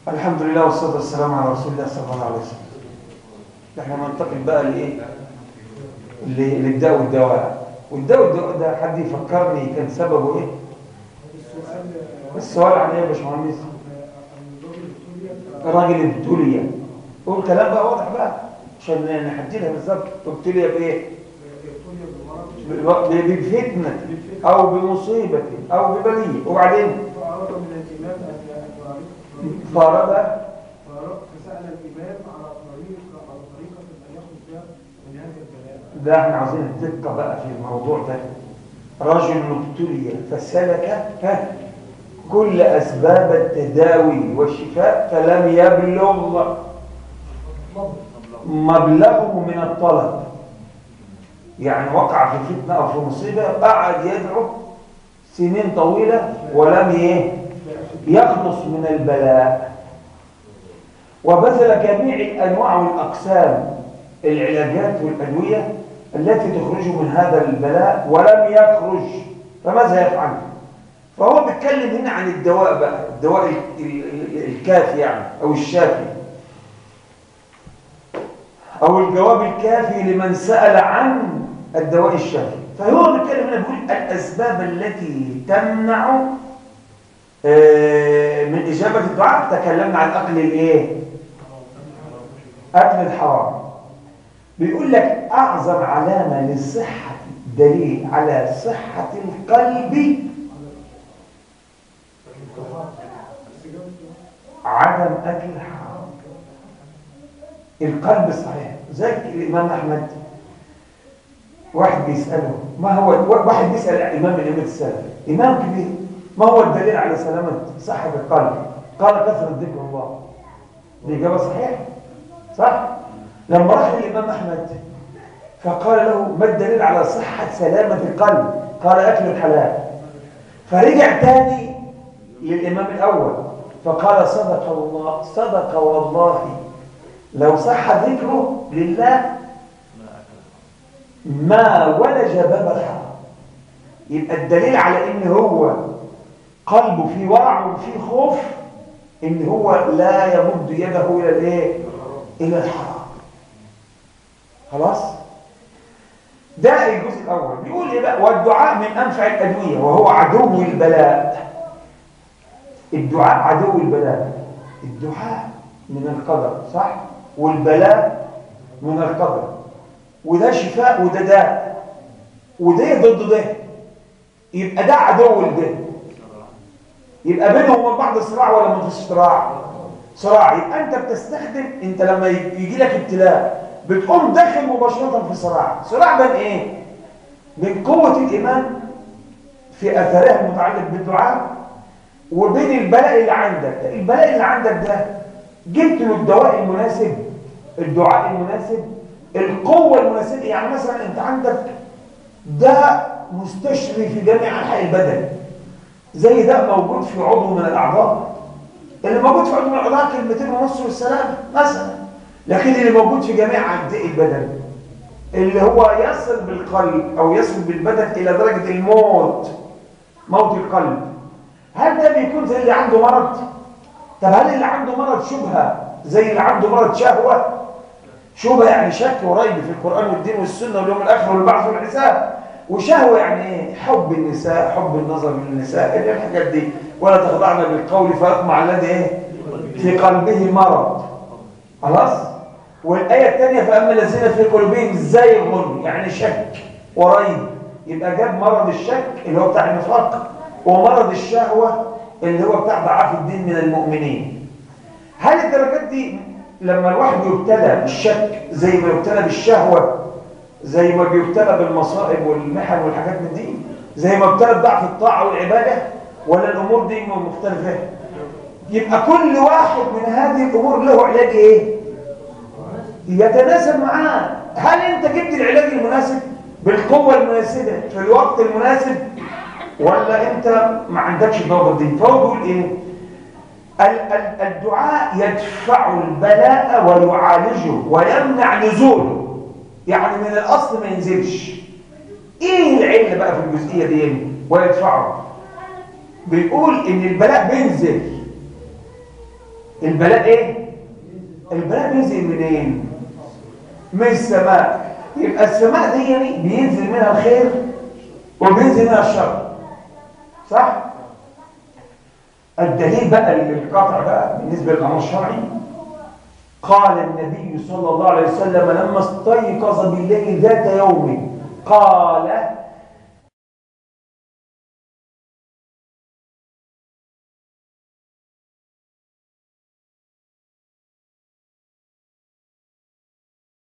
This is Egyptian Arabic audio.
الحمد لله والصلاة والسلام على رسول الله صلى الله عليه وسلم احنا ننتقل بقى لايه ل- للداء والدواء والداء والدواء ده حد يفكرني كان سببه ايه السؤال عن ايه يا باشمهندس الراجل ابتلي قول كلام بقى واضح بقى عشان نحددها بالظبط ابتلي بايه ب- بفتنة او بمصيبة او ببلية وبعدين فأراد من الإمام أن يعرف فرض فأراد- فسأل الإمام على طريقة على طريقة أن يخرج بها من هذا البلاء ده احنا عاوزين الدقة بقى في الموضوع ده رجل ابتلي فسلك ها كل أسباب التداوي والشفاء فلم يبلغ مبلغه من الطلب يعني وقع في فتنة أو في مصيبة قعد يدعو سنين طويلة ولم يه- يخلص من البلاء وبذل جميع الأنواع والأقسام العلاجات والأدوية التي تخرجه من هذا البلاء ولم يخرج فماذا يفعل؟ فهو بيتكلم هنا عن الدواء بقى الدواء ال- ال- ال- الكافي يعني أو الشافي أو الجواب الكافي لمن سأل عن الدواء الشافي فهو بيتكلم هنا بيقول الأسباب التي تمنع آه، من إجابة الدعاء تكلمنا عن أكل الإيه؟ أكل الحرام بيقول لك أعظم علامة للصحة دليل على صحة القلب عدم أكل الحرام القلب صحيح زي الإمام أحمد واحد بيسأله ما هو واحد بيسأل الإمام من أئمة السلف إمام كبير ما هو الدليل على سلامة صحة القلب قال كثرة ذكر الله دي إجابة صحيحة صح لما راح للإمام أحمد فقال له ما الدليل على صحة سلامة القلب قال أكل الحلال فرجع تاني للإمام الأول فقال صدق الله صدق والله لو صح ذكره لله ما ولج باب الحرام يبقى الدليل على ان هو قلبه في ورع وفي خوف ان هو لا يمد يده الى الايه الى الحرام خلاص ده الجزء الاول بيقول ايه بقى والدعاء من انفع الادويه وهو عدو البلاء الدعاء عدو البلاء الدعاء من القدر صح والبلاء من القدر وده شفاء وده داء وده ضد ده يبقى ده عدو لده يبقى بينهم وبين بعض صراع ولا ما فيش صراع صراع يبقى انت بتستخدم انت لما يجي لك ابتلاء بتقوم داخل مباشره في صراع صراع بين ايه بين قوه الايمان في اثرها المتعلق بالدعاء وبين البلاء اللي عندك البلاء اللي عندك ده جبت له الدواء المناسب الدعاء المناسب القوة المناسبة يعني مثلا انت عندك داء مستشري في جميع انحاء البدن زي داء موجود في عضو من الاعضاء اللي موجود في عضو من الاعضاء كلمتين ونص والسلام مثلا لكن اللي موجود في جميع اجزاء البدن اللي هو يصل بالقلب او يصل بالبدن الى درجة الموت موت القلب هل ده بيكون زي اللي عنده مرض طب هل اللي عنده مرض شبهة زي اللي عنده مرض شهوة شبهة يعني شك وريب في القرآن والدين والسنة واليوم الآخر والبعث والحساب وشهوة يعني ايه حب النساء حب النظر للنساء اللي الحاجات دي ولا تخضعنا بالقول فيطمع الذي ايه في قلبه مرض خلاص والآية الثانية فأما الذين في قلوبهم زيغ يعني شك وريب يبقى جاب مرض الشك اللي هو بتاع النفاق ومرض الشهوة اللي هو بتاع ضعاف الدين من المؤمنين هل الدرجات دي لما الواحد يبتلى بالشك زي ما يبتلى بالشهوة زي ما بيبتلى بالمصائب والمحن والحاجات من دي زي ما ابتلى بضعف الطاعة والعبادة ولا الأمور دي مختلفة يبقى كل واحد من هذه الأمور له علاج إيه يتناسب معاه هل أنت جبت العلاج المناسب بالقوة المناسبة في الوقت المناسب ولا أنت ما عندكش الضوابط دي فهو بيقول إيه الدعاء يدفع البلاء ويعالجه ويمنع نزوله يعني من الأصل ما ينزلش إيه العلة بقى في الجزئية دي ويدفعه بيقول إن البلاء بينزل البلاء ايه البلاء بينزل منين من السماء يبقى السماء دي يعني بينزل منها الخير وبينزل منها الشر صح الدليل بقى للقطع بقى بالنسبه للامر الشرعي قال النبي صلى الله عليه وسلم لما استيقظ بالليل ذات يوم قال